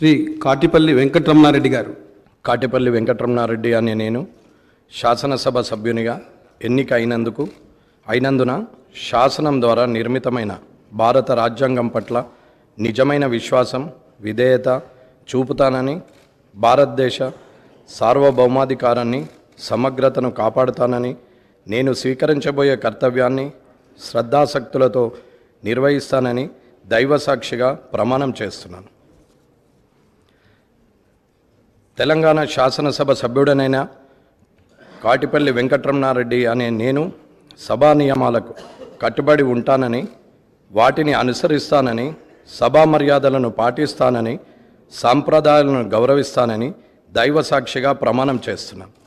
శ్రీ కాటిపల్లి వెంకటరమణారెడ్డి గారు కాటిపల్లి వెంకటరమణారెడ్డి అనే నేను శాసనసభ సభ్యునిగా ఎన్నిక అయినందుకు అయినందున శాసనం ద్వారా నిర్మితమైన భారత రాజ్యాంగం పట్ల నిజమైన విశ్వాసం విధేయత చూపుతానని భారతదేశ సార్వభౌమాధికారాన్ని సమగ్రతను కాపాడుతానని నేను స్వీకరించబోయే కర్తవ్యాన్ని శ్రద్ధాసక్తులతో నిర్వహిస్తానని దైవసాక్షిగా ప్రమాణం చేస్తున్నాను తెలంగాణ శాసనసభ సభ్యుడనైన కాటిపల్లి వెంకటరమణారెడ్డి అనే నేను సభా నియమాలకు కట్టుబడి ఉంటానని వాటిని అనుసరిస్తానని సభా మర్యాదలను పాటిస్తానని సాంప్రదాయాలను గౌరవిస్తానని దైవ సాక్షిగా ప్రమాణం చేస్తున్నాను